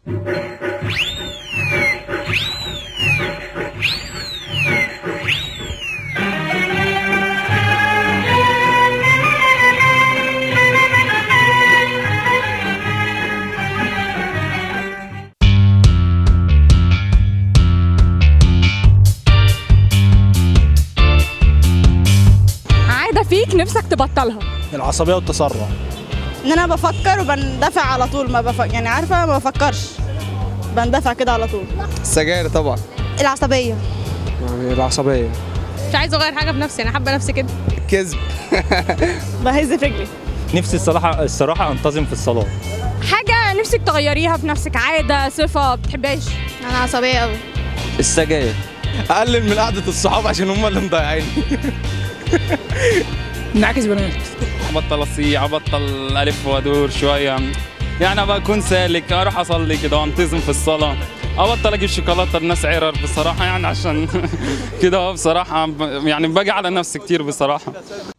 عادة فيك نفسك تبطلها العصبيه والتسرع ان انا بفكر وبندفع على طول ما بفكر يعني عارفه ما بفكرش بندفع كده على طول السجاير طبعا العصبيه يعني العصبيه مش عايزة أغير حاجة في نفسي أنا حابة نفسي كده الكذب بهز في رجلي نفسي الصراحه الصراحه انتظم في الصلاه حاجة نفسك تغيريها في نفسك عادة صفة بتحبهاش انا عصبيه قوي السجاير اقلل من قعده الصحاب عشان هم اللي مضيعيني نعكس بنات ابطل اصيع ابطل الف وادور شويه يعني ابقى اكون سالك اروح اصلي كده وانتظم في الصلاه ابطل اجيب شوكولاته لناس عرر بصراحه يعني عشان كده هو بصراحه ب- يعني باجي على نفسي كتير بصراحه